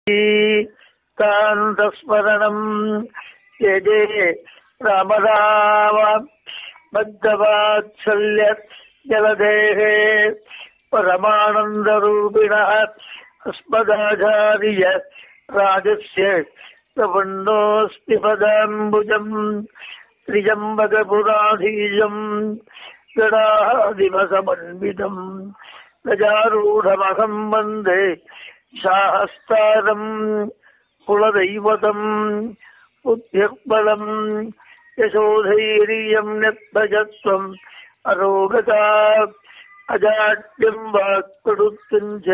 காந்தஸ்மரணம் யஜே ராமராம பக்தவாத்சல்ய ஜலதேகே பரமானந்தரூபிணः अस्मदाचार्य राजस्य प्रपन्नोऽस्ति पदाम्बुजम् त्रिजम्बकपुराधीजम् गणादिवसमन्वितम् गजारूढमहम् वन्दे शाहस्तारम् कुलदैवतम् बुद्धिर्बलम् यशोधैर्यम् न्यद्भजत्वम् अरोगता அஜாட்யம் வாக்கொடுத்துஞ்ச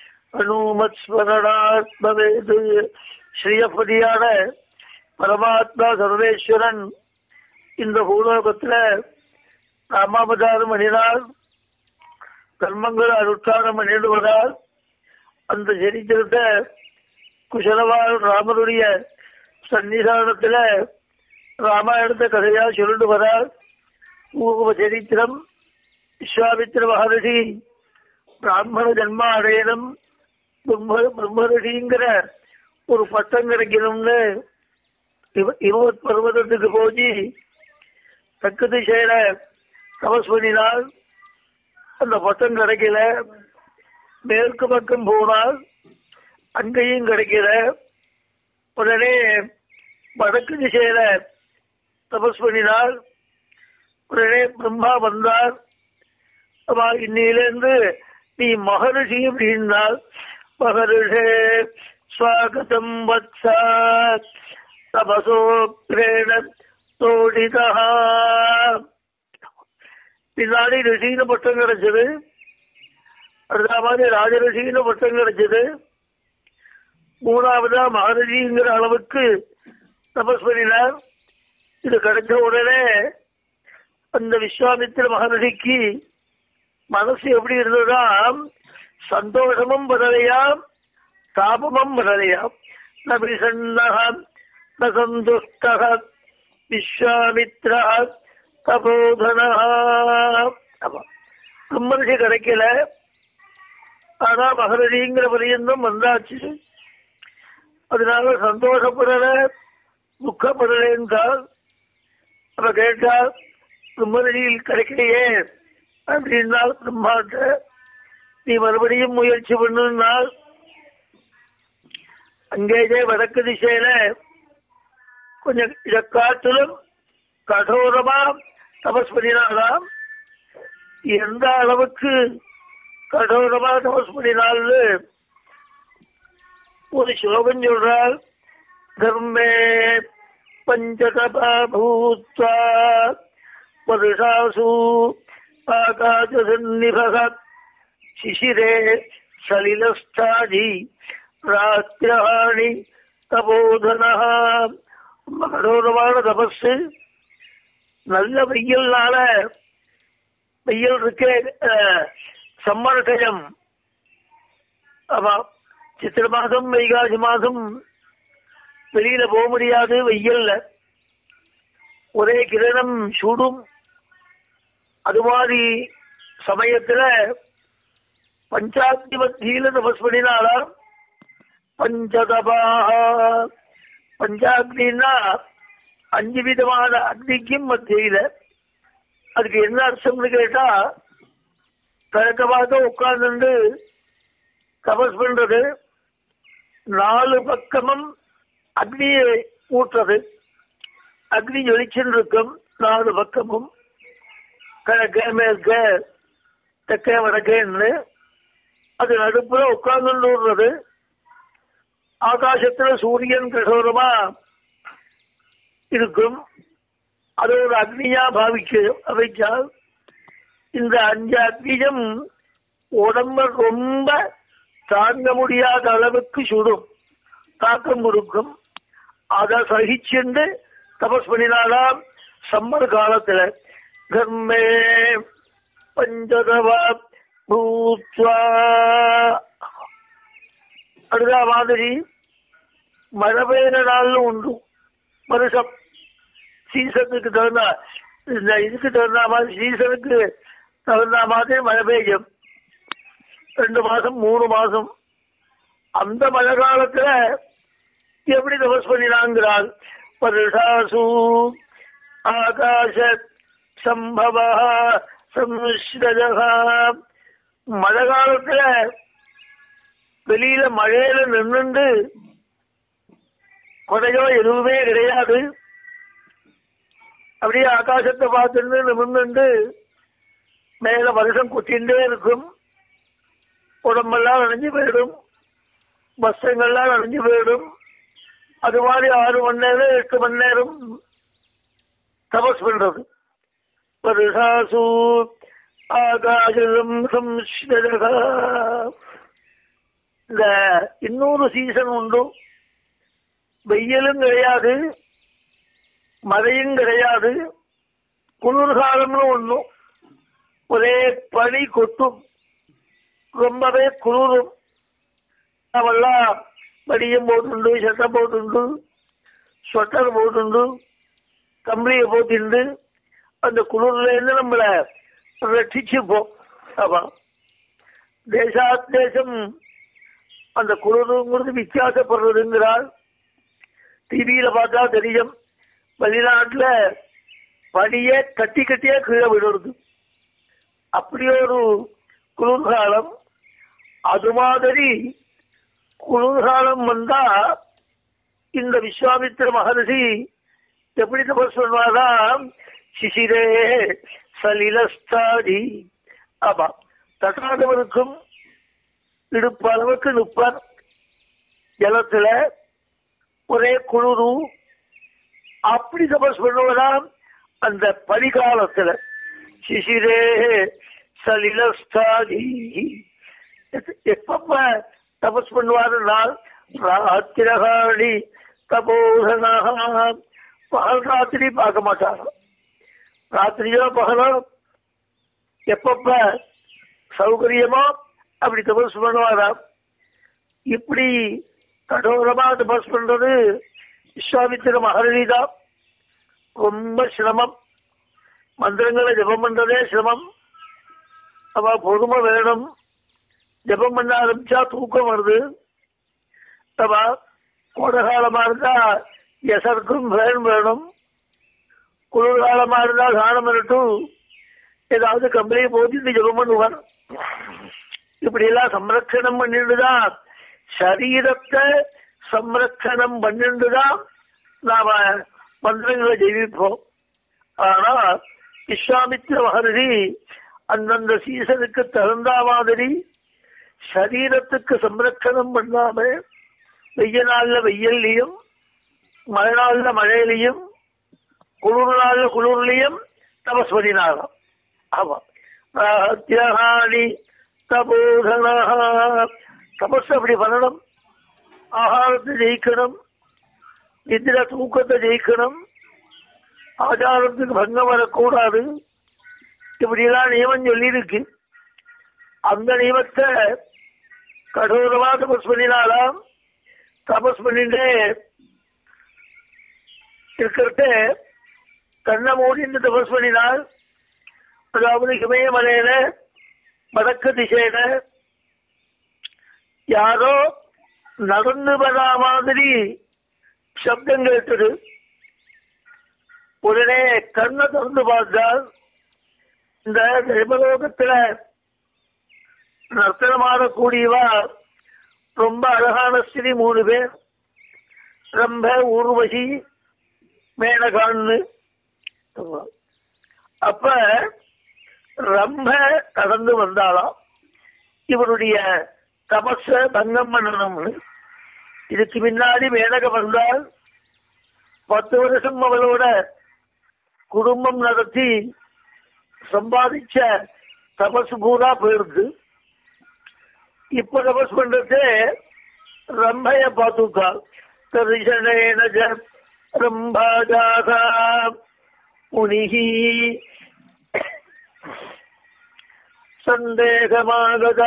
அனுமத்ஸ்மரணாத்மவேது ஸ்ரீயப்பதியான பரமாத்மா சர்வேஸ்வரன் இந்த பூலோகத்துல ராமாவதாரம் பண்ணினார் கர்மங்களை அனுஷ்டானம் பண்ணிடுவதால் அந்த சரித்திரத்தை குசலவாள் ராமருடைய சன்னிதானத்துல ராமாயணத்தை கதையா சொல்லிட்டு வரார் பூர்வ சரித்திரம் விஸ்வாமித்திர மகரிஷி பிராமண ஜன்ம அடையணும் பிரம்ம பிரம்மரிஷிங்கிற ஒரு பட்டம் கிடைக்கணும்னு இவ- இமவத் பர்வதத்துக்கு போய் தெற்கு திசையில தபஸ் பண்ணினால் அந்த பட்டம் கிடைக்கல மேற்கு பக்கம் போனால் அங்கேயும் கிடைக்கல உடனே வடக்கு திசையில தபஸ் பண்ணினால் உடனே பிரம்மா வந்தார் அப்பா இன்னிலிருந்து நீ மகரிஷி அப்படின்னால் மகரிஷே ஸ்வாகதம் வத்சா தபசோ பிரேண தோடிதா பின்னாடி ரிஷின்னு பட்டம் கிடைச்சது அடுத்த மாதிரி ராஜரிஷின்னு பட்டம் கிடைச்சது மூணாவதா மகரிஷிங்கிற அளவுக்கு தபஸ் பண்ணினார் இது கிடைச்ச உடனே அந்த விஸ்வாமித்திர மகரிஷிக்கு மனசு எப்படி இருந்ததா சந்தோஷமும் வரலையாம் தாபமும் வரலையாம் நபிசன்னகம் ந சந்துஷ்டக விஸ்வாமித்ரா தபோதனா பிரம்மரிஷி கிடைக்கல ஆனா மகரிஷிங்கிற பரியந்தம் வந்தாச்சு அதனால சந்தோஷப்படல துக்கப்படல என்றால் அவ கேட்டால் பிரம்மரிஷியில் கிடைக்கலையே அப்படின்னால் பிரம்மாட்ட நீ மறுபடியும் முயற்சி பண்ணுனால் அங்கேயே வடக்கு திசையில கொஞ்சம் இதை காட்டிலும் கடோரமா தபஸ் பண்ணினாலாம் எந்த அளவுக்கு கடோரமா தபஸ் பண்ணினால்னு ஒரு ஸ்லோகம் சொல்றால் தர்மே பஞ்சதபா பூத்வா வருஷாசு ஆகாசன்னிபக சிசிரே சலிலஸ்தாதி ராத்திராணி தபோதனா ரொம்ப கடோரமான தபஸ் நல்ல வெயில்னால வெயில் இருக்கே அஹ், சம்மர் டைம் ஆமா சித்திர மாதம் வைகாசி மாதம் வெளியில போக முடியாது வெயில்ல ஒரே கிரணம் சூடும் அது மாதிரி சமயத்துல பஞ்சாக்னி மத்தியில தபஸ் பண்ணினாலாம் பஞ்சதபாக பஞ்சாக்னின்னா அஞ்சு விதமான அக்னிக்கும் மத்தியில அதுக்கு என்ன அர்த்தம்னு கேட்டா கிழக்க பார்த்து உட்கார்ந்து தபஸ் பண்றது நாலு பக்கமும் அக்னியை ஊட்டுறது அக்னி ஜொலிச்சுன்னு இருக்கும் நாலு பக்கமும் கிழக்க மேற்க தெற்கே வடக்கேன்னு அது நடுப்புற உட்கார்ந்து விடுறது ஆகாசத்துல சூரியன் கடோரமா இருக்கும் அது ஒரு அக்னியா பாவிக்க வைச்சால் இந்த அஞ்சு அக்னியம் உடம்ப ரொம்ப தாங்க முடியாத அளவுக்கு சுடும் தாக்கம் கொடுக்கும் அதை சகிச்சுண்டு தபஸ் பண்ணினாலாம் சம்மர் காலத்துல கர்மே பஞ்சதவா பூத்வா அடுத்த மாதிரி மழை பெய்யுற நாள்னு உண்டு வருஷம் சீசனுக்கு தகுந்த இந்த இதுக்கு தகுந்த மாதிரி சீசனுக்கு தகுந்த மாதிரி மழை பெய்யும் ரெண்டு மாசம் மூணு மாசம் அந்த மழை காலத்துல எப்படி தபஸ் பண்ணினாங்கிறாள் வருஷாசு ஆகாச சம்பவ சம்ஸ்ரஜா மழை காலத்துல வெளியில மழையில நின்னுண்டு கொடையோ எதுவுமே கிடையாது அப்படியே ஆகாசத்தை பார்த்துட்டு நிமிர்ந்துண்டு மேல வருஷம் கொட்டின்றே இருக்கும் உடம்பெல்லாம் நனைஞ்சு போயிடும் வஸ்திரங்கள்லாம் நனைஞ்சு போயிடும் அது மாதிரி ஆறு மணி நேரம் எட்டு மணி நேரம் தபஸ் பண்றது வருஷாசு ஆகாசம் சம்ஸ்ரஜா இந்த இன்னொரு சீசன் உண்டு வெயிலும் கிடையாது மழையும் கிடையாது குளிர்காலம்னு ஒண்ணும் ஒரே பனி கொட்டும் ரொம்பவே குளிரும் நாமெல்லாம் மடியும் போட்டுண்டு சட்டை போட்டுண்டு ஸ்வெட்டர் போட்டுண்டு கம்பளியை போட்டுண்டு அந்த குளிர்ல இருந்து நம்மள ரட்சிச்சுப்போம் ஆமா தேசாத் தேசம் அந்த குளிருங்கிறது வித்தியாசப்படுறதுங்கிறாள் டிவியில பார்த்தா தெரியும் வெளிநாட்டுல பனியே கட்டி கட்டியே கீழே விடுறது அப்படி ஒரு குளிர்காலம் அது மாதிரி குளிர்காலம் வந்தா இந்த விஸ்வாமித்திர மகர்ஷி எப்படி தபஸ் பண்ணுவாராம் சிசிரே சலிலஸ்தாடி ஆமா தட்டாதவருக்கும் இடுப்பு அளவுக்கு நிற்பர் ஜலத்துல ஒரே குளிரு அப்படி தபஸ் பண்ணுவதாம் அந்த பனிகாலத்துல சிசிரே சலிலஸ்தாதி எப்பப்ப தபஸ் பண்ணுவாருனால் ராத்திரகாணி தபோதனா பகல் ராத்திரி பார்க்க மாட்டாங்க ராத்திரியோ பகலோ எப்பப்ப சௌகரியமோ அப்படி தபஸ் பண்ணுவாராம் இப்படி கடோரமா தபஸ் பண்றது விஸ்வாமித்திர மகர்ஷி தான் ரொம்ப சிரமம் மந்திரங்களை ஜபம் பண்றதே சிரமம் அவ பொறுமை வேணும் ஜபம் பண்ண ஆரம்பிச்சா தூக்கம் வருது அவ கோடகாலமா இருந்தா எசருக்கும் வேன் வேணும் குளிர்காலமா இருந்தா சாணம் வரட்டும் ஏதாவது கம்பெனி போட்டு ஜபம் பண்ணுவார் இப்படி எல்லாம் சம்ரட்சணம் பண்ணிட்டுதான் சரீரத்தை சம்ரட்சணம் பண்ணிட்டுதான் நாம மந்திரங்களை ஜெயிப்போம் ஆனா விஸ்வாமித்திர மகர்ஷி அந்தந்த சீசனுக்கு தகுந்த மாதிரி சரீரத்துக்கு சம்ரட்சணம் பண்ணாம வெய்ய நாள்ல வெயில்லையும் மழை நாள்ல மழையிலையும் குளிர் நாள்ல குளிர்லையும் தபஸ் பண்ணினாராம் ஆமா ராத்தியகாணி தபோதனா தபஸ் அப்படி பண்ணணும் ஆகாரத்தை ஜெயிக்கணும் நிதிர தூக்கத்தை ஜெயிக்கணும் ஆச்சாரத்துக்கு பங்கம் வரக்கூடாது இப்படியெல்லாம் நியமம் சொல்லி இருக்கு அந்த நியமத்தை கடூரமா தபஸ் பண்ணினாலாம் தபஸ் பண்ணிட்டு இருக்கிறத கண்ணை மூடிட்டு தபஸ் பண்ணினால் அதாவது இமயமலையில வடக்கு திசையில யாரோ நடந்து வரா மாதிரி சப்தம் கேட்டது உடனே கண்ணை திறந்து பார்த்தால் இந்த தேவலோகத்துல நர்த்தனமாடக்கூடியவா ரொம்ப அழகான ஸ்திரீ மூணு பேர் ரொம்ப ஊர்வசி மேனகான்னு அப்ப ரொம்ப கடந்து வந்தாளாம் இவருடைய தபஸ பங்கம் பண்ணணும்னு இதுக்கு முன்னாடி மேனக வந்தால் பத்து வருஷம் அவளோட குடும்பம் நடத்தி சம்பாதிச்ச தபஸ் பூரா போயிருக்கு இப்ப தபஸ் பண்றது ரம்பைய பார்த்துட்டாள் தரிசனேன ஜ ரம்பாஜாதா முனிகி சந்தேகமாகதா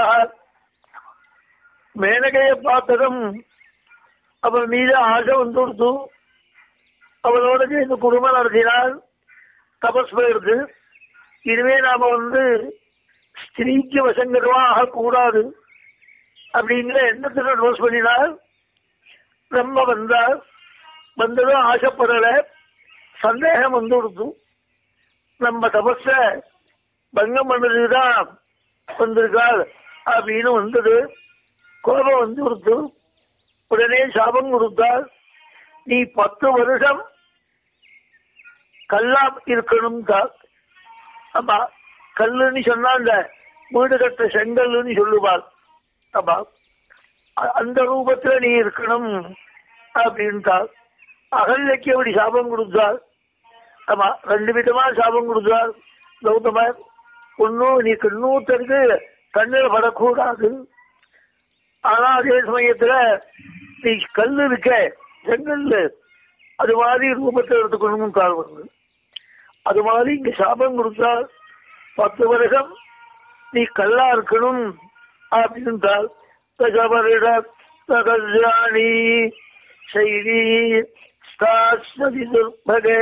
மேனகைய பார்த்ததும் அவள் மீது ஆசை வந்துடுத்து அவளோட சேர்ந்து குடும்பம் நடத்தினால் தபஸ் போயிருக்கு இனிமே நாம வந்து ஸ்திரீக்கு வசங்கரமா ஆகக்கூடாது அப்படிங்கிற எண்ணத்துல ரோஸ் பண்ணினார் நம்ம வந்தார் வந்ததும் ஆசைப்படல சந்தேகம் வந்து கொடுத்து நம்ம தபஸ பங்கம் பண்ணதுதான் வந்திருக்காள் அப்படின்னு வந்தது கோபம் வந்து கொடுத்து உடனே சாபம் கொடுத்தால் நீ பத்து வருஷம் கல்லா இருக்கணும் ஆமா கல்லுன்னு சொன்னா இந்த வீடு கட்ட செங்கல்லுன்னு சொல்லுவாள் ஆமா அ- அந்த ரூபத்துல நீ இருக்கணும் அப்படின்ட்டாள் அகல்லைக்கு அப்படி சாபம் கொடுத்தாள் ஆமா ரெண்டு விதமா சாபம் கொடுத்தாள் கௌதமர் ஒன்னும் நீ கண்ணூத்தருக்கு கண்ணில் படக்கூடாது ஆனா அதே சமயத்துல நீ கல்லு இருக்க செங்கல்லு அது மாதிரி ரூபத்தை எடுத்துக்கணும் கால் வருது அது மாதிரி இங்க சாபம் கொடுத்தால் பத்து வருஷம் நீ கல்லா இருக்கணும் அப்படின்றால் தகவரிட தகஜானி செய்தி ஸ்தாஸ்வதி துர்பகே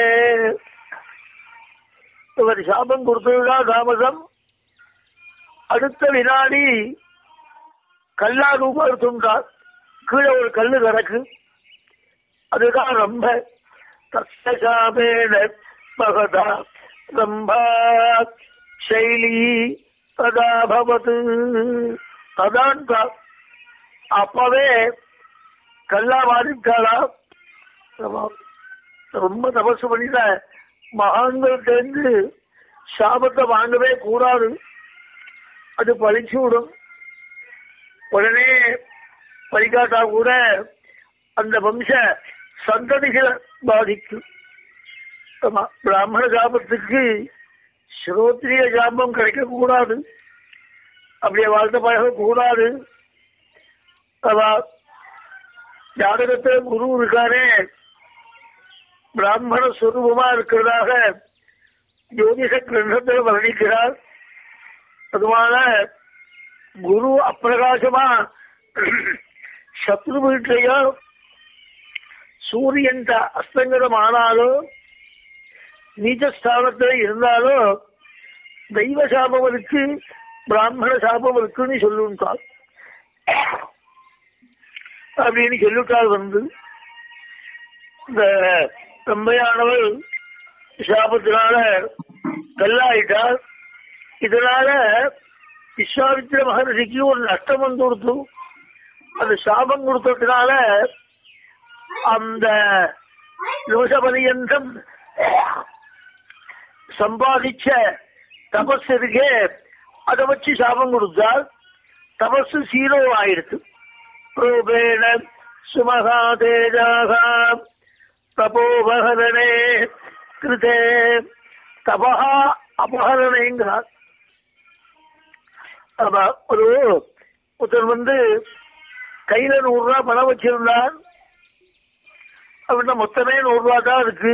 இவர் சாபம் கொடுத்ததுதான் தாமதம் அடுத்த வினாடி கல்லா ரூபம் எடுத்துட்டார் கீழே ஒரு கல்லு கிடக்கு அதுதான் ரொம்ப தத்தசாபேன மகதா ரம்பா சைலி ததா பவது ததான் தா- அப்பவே கல்லா மாறிட்டாளா ஆமா. ரொம்ப தபசு பண்ணிட்ட மகான்கள்கிட்ட சாபத்தை வாங்கவே கூடாது அது பழிச்சு விடும் உடனே பழிக்காட்டா கூட அந்த வம்ச சந்ததிகளை பாதிக்கும் ஆமா பிராமண ஜாபத்துக்கு ஸ்ரோத்ரிய ஜாபம் கிடைக்க கூடாது அப்படியே வாழ்க்கை பழக கூடாது அவா ஜாதகத்துல குரு இருக்காரே பிராமண சுரூபமா இருக்கிறதாக ஜோதிஷ கிரந்தத்தில் வர்ணிக்கிறார் அதுவான குரு அப்பிரகாசமா சத்ரு வீட்டையோ சூரியன் த- அஸ்தங்கரம் ஆனாலோ நீச்சஸ்தானத்துல இருந்தாலோ தெய்வ சாபம் இருக்கு பிராமண சாபம் இருக்குன்னு சொல்லுட்டாள் அப்படின்னு சொல்லிட்டாள் வந்து இந்த தம்பையானவள் சாபத்தினால கல்லாயிட்டாள் இதனால விஸ்வாமித்திர மகர்ஷிக்கு ஒரு நஷ்டம் வந்து கொடுத்து அந்த சாபம் கொடுத்ததுனால அந்த நிமிஷ பரியந்தம் சம்பாதிச்ச தபஸ் இருக்கே அதை வச்சு சாபம் கொடுத்தால் தபஸ் சீரோ ஆயிடுச்சு ரூபேண சுமகாதேஜாக தபோபகரணே கிருதே தபஹா அபகரணைங்கிறார் ஆமா ஒரு ஒருத்தர் வந்து கையில நூறு ரூபாய் பணம் வச்சிருந்தார் அவர்கிட்ட மொத்தமே நூறு ரூபாய் தான் இருக்கு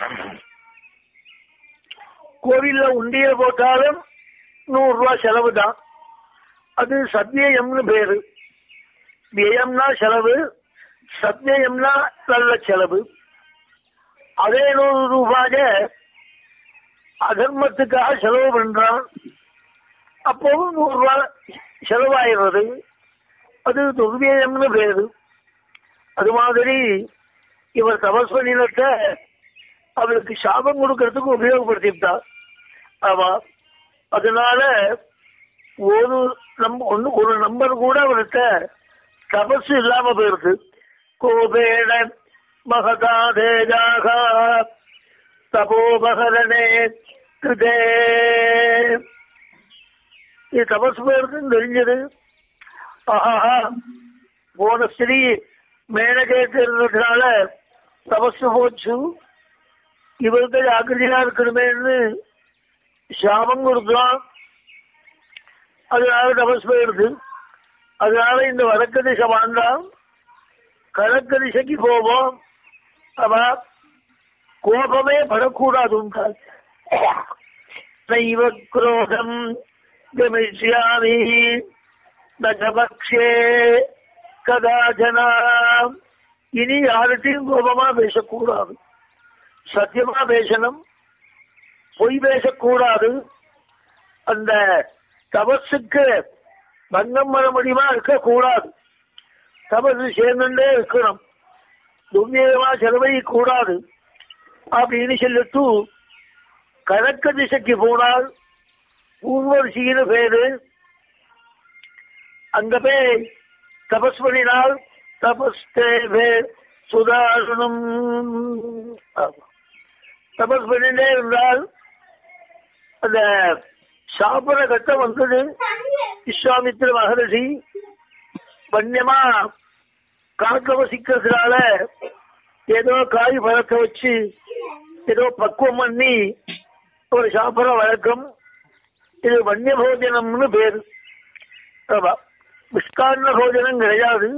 கோவில்ல உண்டியல் போட்டாலும் நூறு ரூபாய் செலவு தான் அது சத்யயம்னு பேரு வியயம்னா செலவு சத்யயம்னா நல்ல செலவு அதே நூறு ரூபாய அதர்மத்துக்காக செலவு பண்றான் அப்போ நூறு ரூபாய் செலவாயிடுறது அது துர்வியம்னு பேரு அது மாதிரி இவர் தபஸ் பண்ணினத்தை அவளுக்கு சாபம் கொடுக்கறதுக்கு உபயோகப்படுத்திவிட்டார் ஆமா அதனால ஒரு நம் ஒண்ணு ஒரு நம்பர் கூட அவர்கிட்ட தபசு இல்லாம போயிருக்கு கோபேண மகதா தேஜாக தபோபகரணே கிருதே இது தபசு போயிருக்குன்னு தெரிஞ்சது ஆஹா போன ஸ்திரீ மேனகேட்டு இருந்ததுனால தபசு போச்சு இவருக்கு ஜாக்கிரதையா இருக்கணுமேன்னு சாபம் கொடுக்கலாம் அதனால தபஸ் போயிருக்கு அதனால இந்த வடக்கு திசை வேண்டாம் கிழக்கு திசைக்கு போவோம் அவ கோபமே படக்கூடாது நைவ குரோதம் கமிஷ்யாமி நகபக்ஷே கதாஜனா இனி யார்கிட்டையும் கோபமா பேசக்கூடாது சத்தியமா பேசணும் பொய் பேசக்கூடாது அந்த தபஸுக்கு பங்கம் வர முடியுமா இருக்கக்கூடாது தபசு சேர்ந்துட்டே இருக்கணும் துல்லியமா செலவை கூடாது அப்படின்னு சொல்லிட்டு கணக்க திசைக்கு போனால் பூர்வரிசின்னு பேரு அங்க போய் தபஸ் பண்ணினால் தபஸ்தே சுதாரணம் தபஸ் பண்ணிட்டே இருந்தால் அந்த சாப்பிட கட்டம் வந்தது விஸ்வாமித்திர மகரிஷி வன்யமா காக்க வசிக்கிறதுனால ஏதோ காய் பழக்க வச்சு ஏதோ பக்குவம் பண்ணி ஒரு சாப்பிட வழக்கம் இது வன்ய போஜனம்னு பேரு ஆமா மிஷ்காரண போஜனம் கிடையாது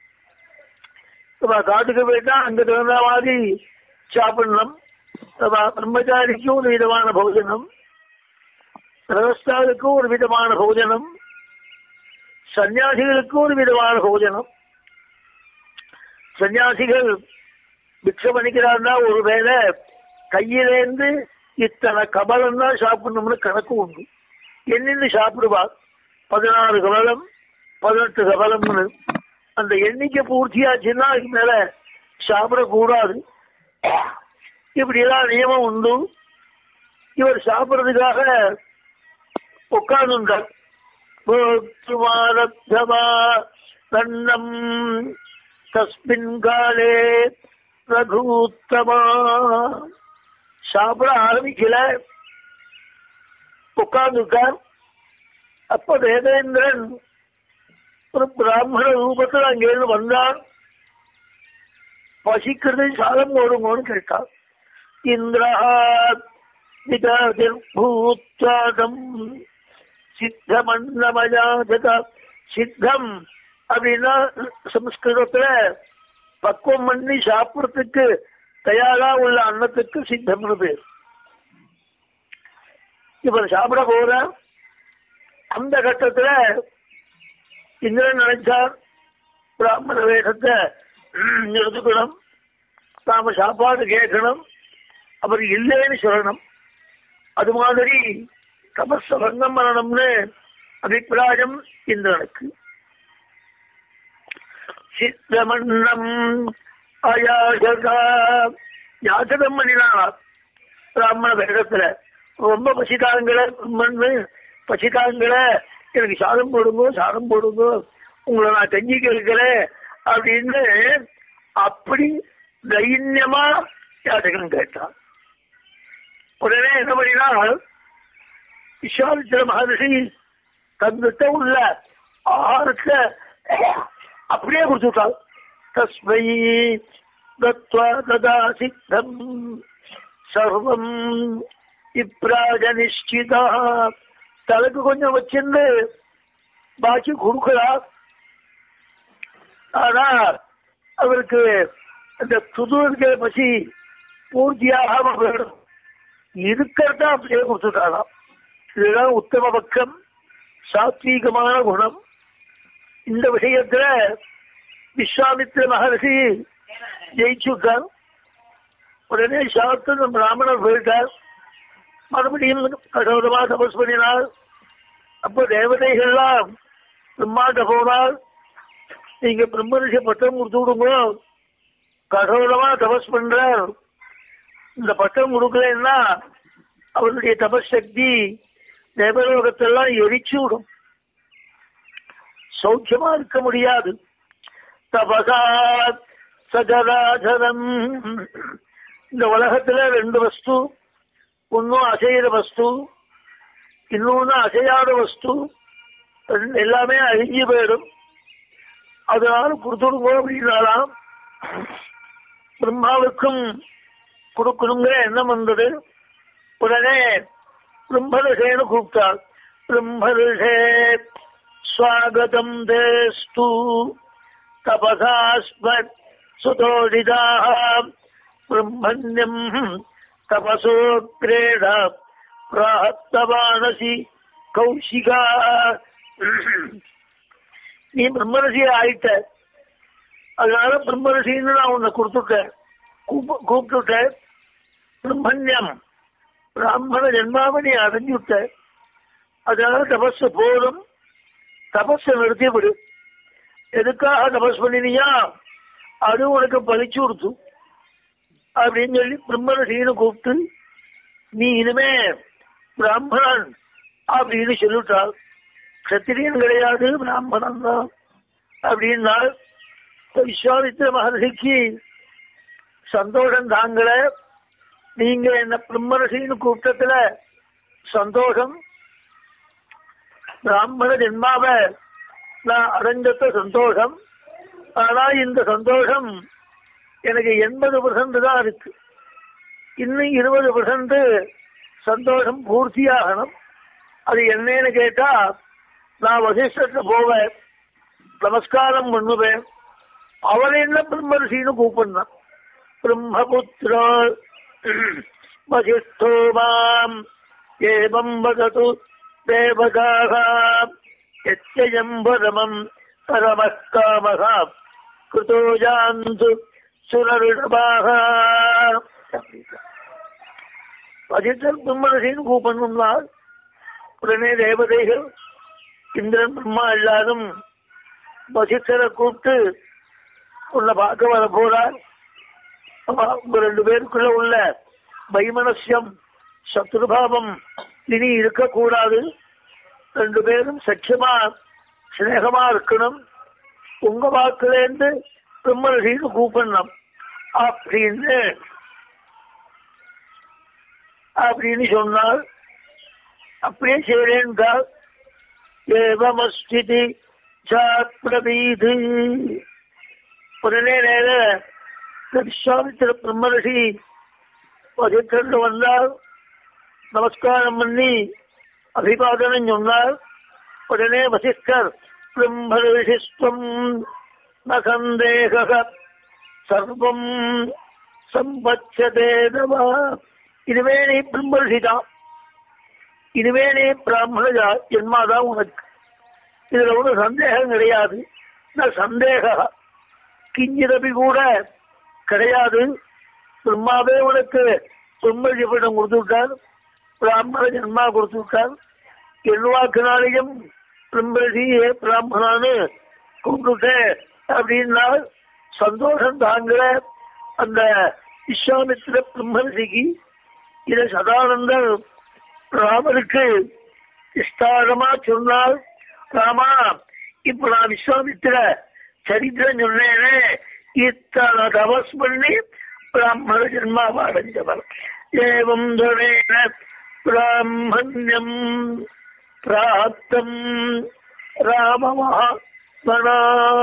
ஆமா, காட்டுக்கு போயிட்டா அங்க தகுந்த மாதிரி சாப்பிடணும் ஆமா, பிரம்மச்சாரிக்கும் ஒரு விதமான போஜனம் கிரகஸ்தாவுக்கும் ஒரு விதமான போஜனம் சன்னியாசிகளுக்கும் ஒரு விதமான போஜனம் சன்னியாசிகள் பிக்ஷை பண்ணிக்கிறாருன்னா ஒருவேளை கையிலேந்து இத்தனை கபலம் தான் சாப்பிடணும்னு கணக்கு உண்டு எண்ணின்னு சாப்பிடுவா பதினாறு கபலம் பதினெட்டு கபலம்னு அந்த எண்ணிக்கை பூர்த்தியாச்சுன்னா அதுக்கு மேல சாப்பிடக்கூடாது இப்படியெல்லாம் நியமம் உண்டு இவர் சாப்பிடுறதுக்காக உட்கார்ந்துட்டார் போற்றுமாரப்தமா தன்னம் தஸ்மின் காலே ரகுத்தமா சாப்பிட ஆரம்பிக்கல உட்கார்ந்துட்டார் அப்ப வேதேந்திரன் ஒரு பிராமண ரூபத்தில் அங்கேருந்து வந்தான் பசிக்கிறது சாதம் போடுங்கன்னு கேட்டான் இந்திரா பூத்தாதம் சித்தமன்னமயாஜத சித்தம் அப்படின்னா சமஸ்கிருதத்துல பக்குவம் பண்ணி சாப்பிடறதுக்கு தயாரா உள்ள அன்னத்துக்கு சித்தம்னு பேர் இவர் சாப்பிட போற அந்த கட்டத்துல இந்திரன் நினைச்சார் பிராமண வேஷத்தை எடுத்துக்கணும் நாம சாப்பாடு கேட்கணும் அவர் இல்லைன்னு சொல்லணும் அது மாதிரி தபஸ் பங்கம் பண்ணணும்னு அபிப்பிராயம் இந்திரனுக்கு சித்தமன்னம் அயாசகா யாசகம் பண்ணினார் பிராமண வேடத்துல ரொம்ப பசிதாங்கள மண்ணு பசிதாங்கள எனக்கு சாதம் போடுங்க சாதம் போடுங்க உங்களை நான் கஞ்சி கேட்கிறேன் அப்படின்னு அப்படி தைரியமா யாசகம் கேட்டான் உடனே என்ன பண்ணினால் விஸ்வாமித்திர மகர்ஷி தங்கிட்ட உள்ள ஆகாரத்தை அப்படியே கொடுத்துட்டாள் தஸ்மை தத்வா ததா சித்தம் சர்வம் இப்ராஜ நிஷ்டிதா தலைக்கு கொஞ்சம் வச்சிருந்து பாக்கி கொடுக்கலாம் ஆனா அவருக்கு அந்த துது இருக்கிற பசி பூர்த்தியாக வேணும் இருக்கிறதா அப்படியே கொடுத்துட்டாராம் இதுதான் உத்தம பக்கம் சாத்வீகமான குணம் இந்த விஷயத்துல விஸ்வாமித்திர மகர்ஷி ஜெயிச்சுட்டார் உடனே சாஸ்திரம் பிராமணர் போயிட்டார் மறுபடியும் கடவுளமா தபஸ் பண்ணினார் அப்போ தேவதைகள்லாம் பிரம்மாண்ட போனால் நீங்க பிரம்மரிஷி பட்டம் கொடுத்து விடுங்க கடவுளமா தபஸ் பண்றார் இந்த பட்டம் கொடுக்கலன்னா அவருடைய தபஸ் சக்தி தேவலோகத்தெல்லாம் எரிச்சு விடும் சௌக்கியமா இருக்க முடியாது தபசா சகராசரம் இந்த உலகத்துல ரெண்டு வஸ்து ஒன்னும் அசைகிற வஸ்து இன்னொன்னு அசையாத வஸ்து ரெண்டு- எல்லாமே அழிஞ்சு போயிடும் அதனால கொடுத்துடுங்க அப்படின்னாலாம் பிரம்மாவுக்கும் கொடுக்கணுங்கிற எண்ணம் வந்தது உடனே பிரம்மரிஷேன்னு கூப்பிட்டார் பிரம்மரிஷே ஸ்வாகதம் தேஸ்து தபசாஸ்மத் சுதோடிதாக பிரம்மண்யம் தபசோக்ரேட பிராத்தவானசி கௌஷிகா நீ பிரம்மரிஷி ஆயிட்ட அதனால பிரம்மரிஷின்னு நான் உன்னை கொடுத்துட்டேன் கூப்ப- கூப்பிட்டுட்டேன் பிரம்மண்யம் பிராமண ஜென்மாவை நீ அடைஞ்சுட்ட அதனால தபஸ் போதும் தபஸை நிறுத்தி விடு எதுக்காக தபஸ் பண்ணினியா அது உனக்கு பலிச்சு கொடுத்து அப்படின்னு சொல்லி பிரம்மரசின்னு கூப்பிட்டு நீ இனிமே பிராமணன் அப்படின்னு சொல்லிட்டாள் கத்திரியன் கிடையாது பிராமணன் தான் அப்படின்னால் விஸ்வாமித்திர மகர்ஷிக்கு சந்தோஷம் தாங்கல நீங்க என்ன பிரம்மரசின்னு கூப்பிட்டத்துல சந்தோஷம் பிராமண ஜென்மாவ நான் அடைஞ்சத்த சந்தோஷம் ஆனா இந்த சந்தோஷம் எனக்கு எண்பது பர்சன்ட் தான் இருக்கு இன்னும் இருபது பர்சன்ட் சந்தோஷம் பூர்த்தியாகணும் அது என்னன்னு கேட்டா நான் வசிஷ்டத்தை போவேன் நமஸ்காரம் பண்ணுவேன் அவர் என்ன பிரம்மரிசின்னு கூப்பிடுறான் பிரம்மபுத்திரோ வசிஷ்டோ மாம் ஏவம் வதது தேவகாக எச்சயம் பரமம் பரமः காமः கிருதோ ஜாந்து சுரரிடமாக வசிஷ்டர் பிரம்மரிசின்னு கூப்பிடணும்னால் உடனே தேவதைகள் இந்திரன் பிரம்மா எல்லாரும் வசிஷ்டரை கூப்பிட்டு உன்னை பார்க்க வர போறார் உங்க ரெண்டு பேருக்குள்ள உள்ள வைமனசியம் சத்ருபாவம் இனி இருக்கக்கூடாது ரெண்டு பேரும் சக்கியமா சிநேகமா இருக்கணும் உங்க வாக்குலேருந்து பிரம்மரிசின்னு கூப்பிடணும் அப்படின்னு அப்படின்னு சொன்னால் அப்படியே செய்யறேன்றால் ஏவமஸ்திதி சாப்பிரபீது உடனே நேர விஸ்வாமித்திர பிரம்மரிஷி வசித்திரண்டு வந்தால் நமஸ்காரம் பண்ணி அபிபாதனம் சொன்னார் உடனே வசிஷ்டர் பிரம்மரிஷிஸ்வம் ந சந்தேக சர்வம் சம்பச்சதே நவா இதுவே நீ பிரம்மரிஷிதான் இதுவே நீ பிராமண ஜென்மாதான் உனக்கு இதுல ஒன்றும் சந்தேகம் கிடையாது நான் சந்தேக கிஞ்சிரபி கூட கிடையாது பிரம்மாவே உனக்கு பிரம்மஜிபிடம் கொடுத்து விட்டார் பிராமண ஜென்மா கொடுத்து விட்டார் எல்வாக்கினாலையும் பிரம்மரிஷியே பிராமணான்னு கூப்பிட்டுட்டேன் அப்படின்னா சந்தோஷம் தாங்கிற அந்த விஸ்வாமித்திர பிரம்மரிஷிக்கு இதை சதானந்தர் ராமருக்கு விஸ்தாரமா சொன்னால் ராமா இப்ப நான் விஸ்வாமித்திர சரித்திரம் சொன்னேனே இத்தனை தபஸ் பண்ணி பிராமண ஜென்மாவை அடைஞ்சவர் ஏவம் துணேன பிராமணியம் பிராப்தம் ராமமஹா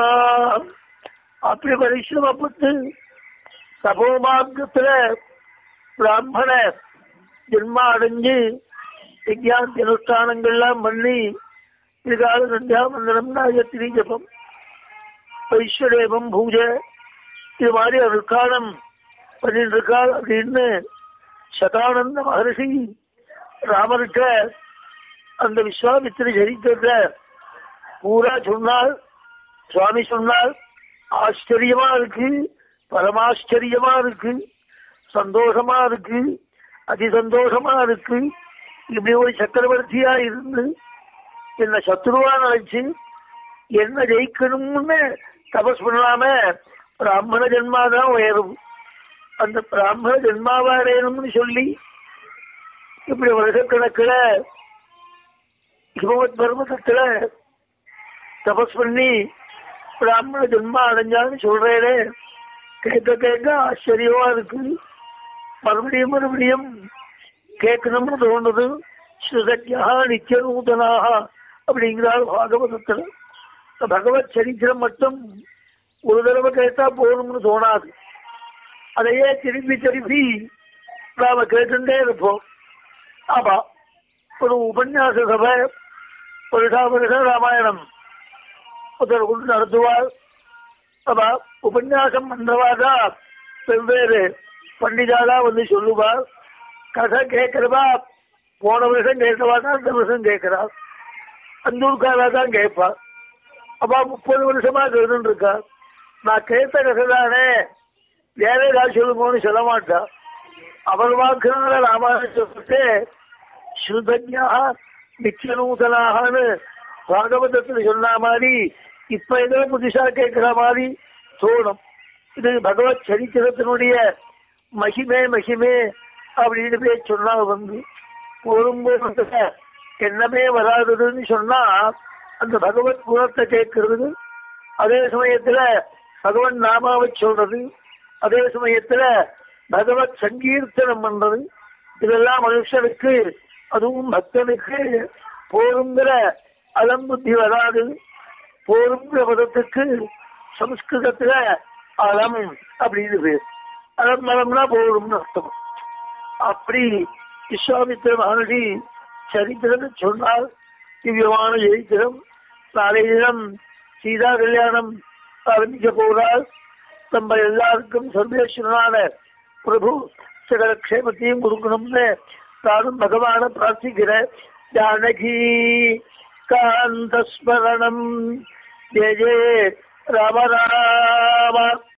அப்படி பரிசிரமப்பட்டு தபோமார்க்கத்துல பிராமண ஜென்மா அடைஞ்சு விஜயாந்தி அனுஷ்டானங்கள்லாம் பண்ணி இதுக்காக சந்தியாமந்தனம் காயத்ரி ஜபம் ஐஸ்வரேபம் பூஜை இது மாதிரி அனுஷ்டானம் பண்ணிட்டு இருக்காள் அப்படின்னு சதானந்த மகர்ஷி ராமர்கிட்ட அந்த விஸ்வாமித்திர சரித்திரத்தை பூரா சொன்னால் சுவாமி சொன்னால் ஆச்சரியமா இருக்கு பரமாச்சரியமா இருக்கு சந்தோஷமா இருக்கு அதி சந்தோஷமா இருக்கு இப்படி ஒரு சக்கரவர்த்தியா இருந்து என்ன சத்ருவா நினைச்சு என்ன ஜெயிக்கணும்னு தபஸ் பண்ணாம பிராமண ஜென்மாதான் உயரும் அந்த பிராமண ஜென்மாவா அடையணும்னு சொல்லி இப்படி வருஷக்கணக்கில் ஹிமவத் பர்வதத்துல தபஸ் பண்ணி பிராமண ஜென்மா அடைஞ்சான்னு சொல்றேனே கேட்க கேட்க ஆச்சரியமா இருக்கு மறுபடியும் மறுபடியும் கேட்கணும்னு தோணுது ஸ்ருதஜா நித்திய நூதனாக அப்படிங்கிறார் பாகவதத்தில் பகவத் சரித்திரம் மட்டும் ஒரு தடவை கேட்டா போகணும்னு தோணாது அதையே திருப்பி திருப்பி நாம கேட்டுட்டே இருப்போம் ஆமா ஒரு உபன்யாச சபை வருஷா வருஷம் ராமாயணம் ஒருத்தர் கொண்டு நடத்துவார் ஆமா உபன்யாசம் பண்றவாதான் வெவ்வேறு பண்டிதாலா வந்து சொல்லுவார் கதை கேட்கிறவா போன வருஷம் கேட்கவா தான் இந்த வருஷம் கேட்கிறா அந்தூர்காரா தான் கேட்பா அப்பா முப்பது வருஷமா கேட்டு இருக்கா நான் கேட்ட கதை தானே வேற ஏதாவது சொல்லுங்கன்னு சொல்ல மாட்டா அவர் வாக்குனால ராமாயணம் சொல்லிட்டு ஸ்ருதஜா நித்திய நூதனாகனு பாகவதத்துல சொன்ன மாதிரி இப்ப ஏதோ புதுசா கேட்கிற மாதிரி தோணும் இது பகவத் சரித்திரத்தினுடைய மகிமே மகிமே அப்படின்னு பேர் சொன்னா வந்து பொறும்போது எண்ணமே வராதுன்னு சொன்னா அந்த பகவத் குணத்தை கேட்கறது அதே சமயத்துல பகவன் நாமாவை சொல்றது அதே சமயத்துல பகவத் சங்கீர்த்தனம் பண்றது இதெல்லாம் மனுஷனுக்கு அதுவும் பக்தனுக்கு போருங்கிற அலம்புத்தி வராது போருங்கிற பதத்துக்கு சமஸ்கிருதத்துல அலம் அப்படின்னு பேர் அலம் அலம்னா போரும்னு அர்த்தம் அப்படி விஸ்வாமித்திர மகர்ஷி சரித்திரம் சொன்னால் திவ்யமான சரித்திரம் நாளைய தினம் சீதா கல்யாணம் ஆரம்பிக்க போகிறால் நம்ம எல்லாருக்கும் சர்வேஸ்வரனான பிரபு சகல க்ஷேமத்தையும் கொடுக்கணும்னு நானும் பகவான பிரார்த்திக்கிறேன் ஜானகி காந்த ஸ்மரணம் ஜெய ஜெய ராம ராம